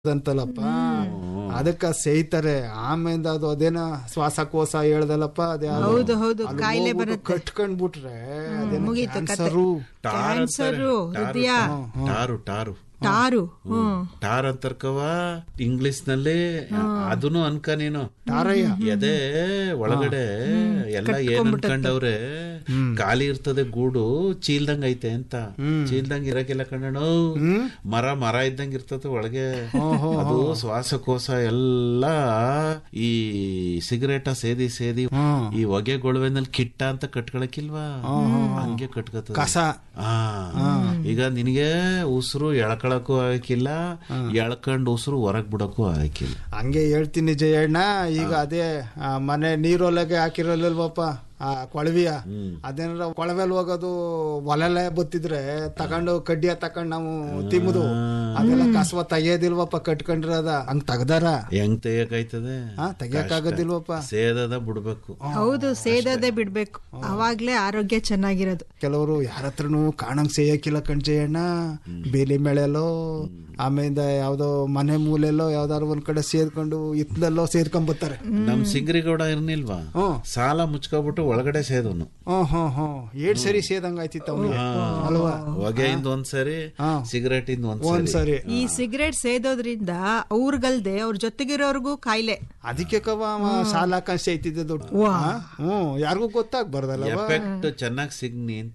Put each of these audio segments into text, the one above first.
ಅಂತಲ್ಲಪ್ಪ ಅದಕ್ಕ ಸೇಯ್ತಾರೆ ಆಮೇಲೆ ಅದು ಅದೇನ ಶ್ವಾಸಕೋಶ ಹೇಳ್ದಲ್ಲಪ್ಪ ಅದೇ ಹೌದು, ಹೌದು, ಕಾಯಿಲೆ ಬರುತ್ತೆ. ಕಟ್ಕೊಂಡ್ಬಿಟ್ರೆ ಅದೇನೋ ಮುಗೀತು ಕತೆ. ಕ್ಯಾನ್ಸರು. ಕ್ಯಾನ್ಸರು ಹೃದಯ tar tar tar hmm tar ಅಂತರ್ಕವ ಇಂಗ್ಲಿಷ್ ನಲ್ಲಿ ಅದನ್ನು ಅನ್ಕ ನೀನು ಟಾರಯ್ಯ ಎದೆ ಒಳಗಡೆ ಎಲ್ಲ ಏನ್ ಅನ್ಕೊಂಡವ್ರೆ ಖಾಲಿ ಇರ್ತದೆ ಗೂಡು ಚೀಲ್ದಂಗ್ ಐತೆ ಅಂತ ಚೀಲ್ದಂಗ್ ಇರಕಿಲ್ಲ ಕಣ್ಣು ಮರ ಮರ ಇದ್ದಂಗ್ ಇರ್ತದೆ ಒಳಗೆ ಅದು ಶ್ವಾಸಕೋಶ ಎಲ್ಲ ಈ ಸಿಗರೇಟ ಸೇದಿ ಸೇದಿ ಈ ಹೊಗೆ ಗೊಳವೆನಲ್ಲಿ ಕಿಟ್ಟ ಅಂತ ಕಟ್ಕೊಳಕಿಲ್ವಾ ಹಂಗೆ ಕಟ್ಕತದ ಕಸ ಆ ಈಗ ನಿನಗೆ ಉಸಿರು ಎಳ್ಕೊಳಕ್ಕೂ ಆಗಕ್ಕಿಲ್ಲ ಎಳ್ಕೊಂಡ್ ಉಸಿರು ಹೊರಗ್ ಬಿಡಕ್ಕೂ ಆಗಕ್ಕಿಲ್ಲ ಹಂಗೆ ಹೇಳ್ತೀನಿ ಜಯಣ್ಣ ಈಗ ಅದೇ ಆ, ಮನೆ ನೀರೊಳಗೆ ಹಾಕಿರಲಿಲ್ವಪ್ಪ ಆ ಕೊಳವಿಯ ಅದೇನಾರ ಕೊಳವೆಲ್ ಹೋಗೋದು ಒಲೆಲೆ ಬತ್ತಿದ್ರೆ ತಗೊಂಡು ಕಡ್ಡಿಯ ತಕೊಂಡ್ ನಾವು ತಿಮ್ಮದು ಅದೆಲ್ಲ ಕಸವ ತೆಗಿಯೋದಿಲ್ವಪ್ಪ ಕಟ್ಕೊಂಡಿರೋದ ಹಂಗ್ ತೆಗ್ದಾರ ಹೆಂಗ್ ತೆಗಿಯಕಾಯ್ತದೆ ಹಾ ತೆಗಿಯಕ್ಕಾಗೋದಿಲ್ವಪ್ಪ ಸೇದದ ಬಿಡ್ಬೇಕು ಹೌದು ಸೇದೋದೇ ಬಿಡ್ಬೇಕು ಅವಾಗ್ಲೇ ಆರೋಗ್ಯ ಚೆನ್ನಾಗಿರೋದು ಕೆಲವರು ಯಾರ ಹತ್ರನು ಕಾಣಂಗ್ ಸೇಯಕ್ಕಿಲ್ಲ ಕಣ್ಜಯ್ಯಣ್ಣ ಬೇಲಿ ಮೇಳೆಲ್ಲೋ ಆಮೇಲೆ ಯಾವ್ದೋ ಮನೆ ಮೂಲೆಲ್ಲೋ ಯಾವ್ದಾದ್ರು ಒಂದ್ ಕಡೆ ಸೇರ್ಕೊಂಡು ಇತ್ಲಲ್ಲೋ ಸೇರ್ಕೊಂಡ್ ಬರ್ತಾರೆ ನಮ್ ಸಿಂಗ್ರಿಗೌಡ ಇರ್ನಿಲ್ವಾ ಹ್ಮ್. ಸಾಲ ಮುಚ್ಕೊಬಿಟ್ಟು ಒಳಗಡೆ ಸೇದನು ಹ್ಮ್ ಹ್ಮ್ ಹ್ಮ್ ಏಡ್ ಸರಿ ಸೇದಂಗ ಆಯ್ತಿತ್ತು ಅವ್ನಿಗೆ ಅಲ್ವಾ ಹೊಗೆಯಿಂದ ಒಂದ್ಸರಿ ಹಾ. ಸಿಗರೇಟ್ ಇಂದ ಒಂದ್ ಒಂದ್ಸರಿ ಸರಿ ಈ ಸಿಗರೇಟ್ ಸೇದೋದ್ರಿಂದ ಅವ್ರಿಗಲ್ದೆ ಅವ್ರ ಜೊತೆಗಿರೋರ್ಗೂ ಕಾಯಿಲೆ ಅದಕ್ಕೆ ಕವ ಅವ ಸಾಲ ಹಾಕೊಂಡ್ ಸೇಯ್ತಿದ್ದೆ ದುಡ್ಡು ಹಾ? ಹ್ಮ್ ಯಾರಿಗೂ ಗೊತ್ತಾಗ್ಬಾರ್ದಲ್ಲ ಎಫೆಕ್ಟ್ ಚೆನ್ನಾಗ್ ಸಿಗ್ನಿ ಅಂತ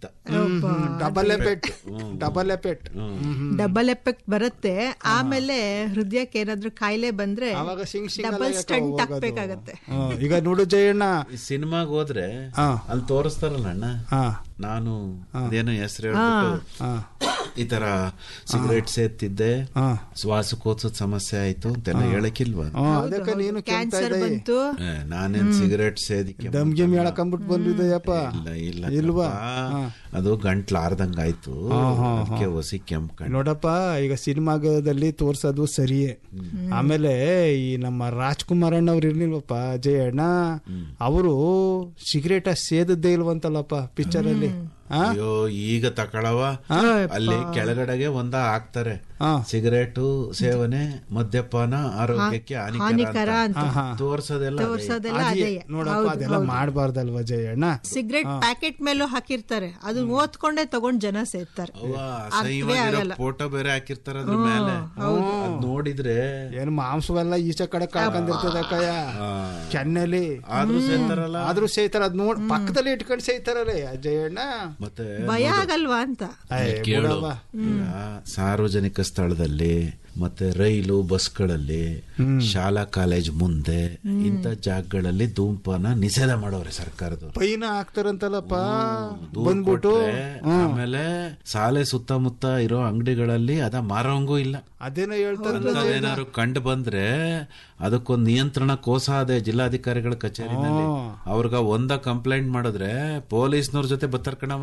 double effect double effect double effect ಬರುತ್ತೆ ಆಮೇಲೆ ಹೃದಯಕ್ಕೆ ಏನಾದ್ರೂ ಕಾಯಿಲೆ ಬಂದ್ರೆ ಅವಾಗ ಸಿಂಗ್ ಸಿಂಗ್ ಡಬಲ್ ಸ್ಟಂಟ್ ಹಾಕ್ಬೇಕಾಗತ್ತೆ ಈಗ ನೋಡು ಜಯಣ್ಣ ಈ ಸಿನಿಮಾಗ್ ಹೋದ್ರೆ ಹಾ. ಅಲ್ಲಿ ತೋರಿಸ್ತಾರಲ್ಲ ಅಣ್ಣ ಹಾ ನಾನು ಅದೇನೋ ಹೆಸರು ಹೇಳ್ಬಿಟ್ಟು ಹಾ ಈ ತರ ಸಿಗರೇಟ್ ಸೇದ್ತಿದ್ದೆ ಹಾ ಶ್ವಾಸಕೋಶದ ಸಮಸ್ಯೆ ಆಯ್ತು ಅಂತೆಲ್ಲ ಹೇಳಕ್ಕಿಲ್ವಾ ಹ್ಮ್, ಅದಕ್ಕೆ ನೀನು ಕೆಮ್ತಾ ಕ್ಯಾನ್ಸರ್ ಇದ್ದೆ ಬಂತು ಏ, ನಾನೇನ್ ಸಿಗರೇಟ್ ಸೇದಿಕ್ಕೆ ದಮ್ ಗಿಮ್ ಹೇಳಕೊಂಬಿಟ್ಟು ಬಂದಿದ್ದೆಯಪ್ಪ ಇಲ್ಲ ಇಲ್ಲ ಇಲ್ವಾ? ಕಣಪ್ಪ. ಅದು ಗಂಟ್ಲಾರ್ದಂಗ್ ಆಯ್ತು ಅದಕ್ಕೆ ಹೊಸಿ ಕೆಂಪ್ ಕಂಡು ನೋಡಪ್ಪ ಈಗ ಸಿನಿಮಾದಲ್ಲಿ ತೋರ್ಸೋದು ಸರಿಯೇ ಆಮೇಲೆ ಈ ನಮ್ಮ ರಾಜ್ಕುಮಾರ್ ಅಣ್ಣ ಅವ್ರು ಇರ್ಲಿಲ್ವಪ್ಪ ಜಯಣ್ಣ ಅವರು ಸಿಗರೇಟ ಸೇದದ್ದೇ ಇಲ್ವಂತಲ್ಲಪ್ಪ ಪಿಕ್ಚರ್ ಅಲ್ಲಿ ಆ? ಅಯ್ಯೋ ಈಗ ತಕೊಳವ ಅಲ್ಲಿ ಕೆಳಗಡೆಗೆ ಒಂದ ಹಾಕ್ತಾರೆ ಹಾ. ಸಿಗರೇಟು ಸೇವನೆ ಮದ್ಯಪಾನ ಆರೋಗ್ಯಕ್ಕೆ ಹಾನಿಕರ ಹಾನಿಕರ ಅಂತ ಅಂತ ತೋರ್ಸೋದೆಲ್ಲ ಅದೇ. ತೋರ್ಸೋದೆಲ್ಲ ಅದೇ, ಅದೇ ನೋಡಪ್ಪ ಅದೆಲ್ಲ ಮಾಡಬಾರ್ದಲ್ವ ಜಯಣ್ಣ ಸಿಗರೇಟ್ ಪ್ಯಾಕೆಟ್ ಮೇಲೂ ಹಾಕಿರ್ತಾರೆ ಅದು ಓದ್ಕೊಂಡೇ ತಗೊಂಡ್ ಜನ ಸೇರ್ತಾರೆ ಅವ್ವ, ಅರ್ಥವೇ ಅಸಹ್ಯವಾಗಿರೋ ಆಗಲ್ಲ. ಫೋಟೋ ಬೇರೆ ಹಾಕಿರ್ತಾರ ಅದ್ರ ಮೇಲೆ ಅದ್ ನೋಡಿದ್ರೆ ಏನು ಮಾಂಸವೆಲ್ಲ ಈಚೆ ಕಡೆ ಕಳ್ಕೊಂಡಿರ್ತದ ಕಯ್ಯ ಚೆನ್ನಲ್ಲಿ ಆದ್ರೂ ಸೇರ್ತಾರಲ್ಲ ಆದ್ರೂ ಸೇಯ್ತಾರ ಅದ್ ನೋಡ್ ಪಕ್ಕದಲ್ಲಿ ಇಟ್ಕೊಂಡು ಸೇಯ್ತಾರಲ್ಲ ಜಯಣ್ಣ ಮತ್ತೆ ಭಯ ಆಗಲ್ವಾ ಅಂತ ಅಯ್ಯ, ಕೇಳು ಬಿಡವ್ವ. ಈಗ ಸಾರ್ವಜನಿಕ ಸ್ಥಳದಲ್ಲಿ ಮತ್ತೆ ರೈಲು ಬಸ್ಗಳಲ್ಲಿ ಶಾಲಾ ಕಾಲೇಜ್ ಮುಂದೆ ಇಂಥ ಜಾಗಗಳಲ್ಲಿ ಧೂಮಪಾನ ನಿಷೇಧ ಮಾಡೋರೆ ಸರ್ಕಾರದವರು ಪೈನ ಹಾಕ್ತಾರಂತಲ್ಲಪ್ಪ ದೂರ್ ಬಂದ್ಬಿಟ್ಟು ಕೊಟ್ರೆ ಆಮೇಲೆ ಶಾಲೆ ಸುತ್ತಮುತ್ತ ಇರೋ ಅಂಗಡಿಗಳಲ್ಲಿ ಅದ ಮಾರೋಂಗೂ ಇಲ್ಲ ಅದೇನೋ ಹೇಳ್ತಾರೆ ಅಂತದೇನಾದ್ರು ಕಂಡು ಬಂದ್ರೆ ಅದಕ್ಕೊಂದು ನಿಯಂತ್ರಣ ಕೋಸ ಅದೇ ಜಿಲ್ಲಾಧಿಕಾರಿಗಳ ಕಚೇರಿನಲ್ಲಿ ಅವ್ರಿಗ ಒಂದ ಕಂಪ್ಲೇಂಟ್ ಮಾಡಿದ್ರೆ ಪೊಲೀಸ್ನವ್ರ ಜೊತೆ ಬತ್ತಾರ ಕಣವ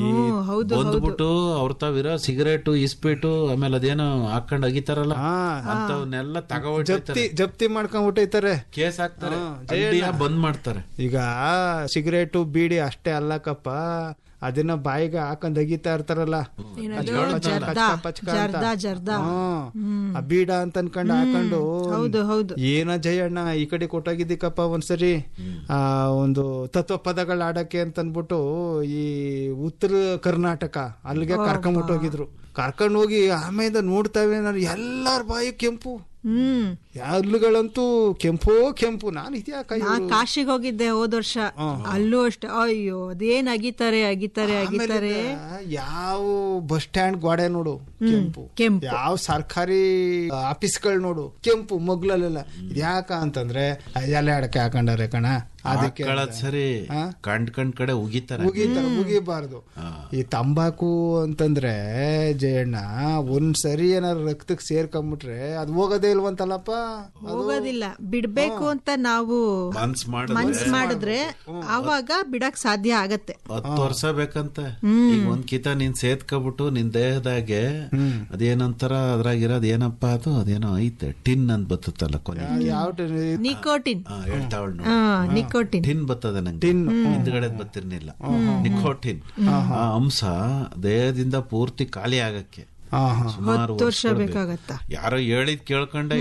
ಬಂದ್ಬಿಟ್ಟು ಅವ್ರ ತಾವಿರೋ ಸಿಗರೇಟು ಇಸ್ಪೀಟು ಆಮೇಲೆ ಅದೇನೋ ಹಾಕೊಂಡ್ ಅಗಿತಾರಲ್ಲ ಹಾ ಅಂತವನ್ನೆಲ್ಲ ಜಪ್ತಿ ತಗೋಬಿಟ್ಟಿರ್ತಾರೆ ಜಪ್ತಿ ಮಾಡ್ಕೊಂಡ್ಬಿಟ್ಟೈತಾರೆ ಕೇಸ್ ಹಾಕ್ತಾರೆ ಅಂಗ್ಡಿಯ ಬಂದ್ ಮಾಡ್ತಾರೆ ಈಗ ಸಿಗರೇಟು ಬೀಡಿ ಅಷ್ಟೇ ಅಲ್ಲಕಪ್ಪ ಅದನ್ನ ಬಾಯಿಗೆ ಹಾಕೊಂಡ್ ಅಗಿತಾ ಇರ್ತಾರಲ್ಲ ಏನದು ಪಚ್ಕ, ಜರ್ದಾ ಪಚ್ಕ, ಪಚ್ಕ ಅಂತ. ಜರ್ದಾ ಜರ್ದಾ ಹ್ಮ್. ಆ ಬೀಡ ಅಂತ ಅನ್ಕೊಂಡು ಹಾಕೊಂಡು ಹೌದು ಹೌದು ಏನ ಜಯಣ್ಣ ಈ ಕಡೆ ಕೊಟ್ಟೋಗಿದ್ದಕ್ಕಪ್ಪ ಒಂದ್ಸರಿ ಆ ಒಂದು ತತ್ವ ಪದಗಳ ಆಡಕ್ಕೆ ಅಂತ ಅನ್ಬಿಟ್ಟು ಈ ಉತ್ತರ ಕರ್ನಾಟಕ ಅಲ್ಲಿಗೆ ಕರ್ಕೊಂಡ್ಬಿಟ್ಟೋಗಿದ್ರು ಕರ್ಕೊಂಡು ಹೋಗಿ ಆಮೇಲೆ ನೋಡ್ತಾವೆ ನಾನು ಎಲ್ಲಾರ ಬಾಯಿ ಕೆಂಪು ಹ್ಮ್ ಹಲ್ಲುಗಳಂತೂ ಕೆಂಪೋ ಕೆಂಪು ನಾನು ಇದ್ಯಾಕ ನಾ ಕಾಶಿಗೆ ಹೋಗಿದ್ದೆ ಹೋದ ವರ್ಷ ಅಲ್ಲೂ ಅಷ್ಟೇ ಅಯ್ಯೋ ಅದೇನ್ ಅಗಿತಾರೆ ಅಗಿತಾರೆ ಅಗಿತಾರೆ ಯಾವ ಬಸ್ ಸ್ಟ್ಯಾಂಡ್ ಗೋಡೆ ನೋಡು ಕೆಂಪು ಕೆಂಪು. ಯಾವ ಸರ್ಕಾರಿ ಆಫೀಸ್ಗಳು ನೋಡು ಕೆಂಪು ಮಗ್ಲಲ್ಲೆಲ್ಲ ಇದ್ಯಾಕ ಅಂತಂದ್ರೆ ಎಲೆ ಅಡಕೆ ಹಾಕೊಂಡಾರೆ ಕಣ ಅದಕ್ಕೆ ಹಾಕೊಳ್ಳೋದ್ ಸರಿ ಹಾ? ಕಂಡ್ ಕಂಡ್ ಕಡೆ ಉಗಿತಾರೆ ಮುಗಿತಾರೆ ಮುಗಿಬಾರ್ದು ಈ ತಂಬಾಕು ಅಂತಂದ್ರೆ ಜಯಣ್ಣ ಒಂದ್ ಸರಿ ಏನಾರು ರಕ್ತಕ್ಕೆ ಸೇರ್ಕೊಂಬಿಟ್ರೆ ಅದು ಹೋಗೋದೇ ಇಲ್ವಂತಲ್ಲಪ್ಪ ಹೋಗೋದಿಲ್ಲ ಬಿಡ್ಬೇಕು ಅಂತ ನಾವು ಮನ್ಸ್ ಮಾಡಿದ್ರೆ ಮನ್ಸ್ ಮಾಡಿದ್ರೆ ಆವಾಗ ಬಿಡಕ್ ಸಾಧ್ಯ ಆಗತ್ತೆ ಹತ್ತು ವರ್ಷ ಬೇಕಂತ ಈಗ ಒಂದ್ ಕಿತ ನೀನ್ ಸೇದ್ಕೊಬಿಟ್ಟು ನಿನ್ ದೇಹದಾಗೆ ಅದೇನಂತಾರ ಅದ್ರಾಗಿರೋದ್ ಏನಪ್ಪಾ ಅದು ಅದೇನೋ ಐತೆ ಟಿನ್ ಅಂತ ಬತ್ತಲ್ಲ ಕೊನೆ ಯಾವ ನಿಕೋಟಿನ್ ಹಾ, ಹೇಳ್ತಾವಳ್ ನೋಡು. ಹಾ ನಿಕೋಟಿನ್ ಟಿನ್ ಬರ್ತದೆ ನಂಗೆ ಹಿಂದ್ಗಡೆ ಬತ್ತಿರ್ನಿಲ್ಲ ನಿಕೋಟಿನ್ ಆ ಅಂಶ ದೇಹದಿಂದ ಪೂರ್ತಿ ಖಾಲಿ ಆಗಕ್ಕೆ ಹಾ ಹಾ ಸುಮಾರು ಹತ್ತು ವರ್ಷ ಬೇಕಾಗತ್ತಾ ಯಾರೋ ಹೇಳಿದ್ ಕೇಳ್ಕೊಂಡೆ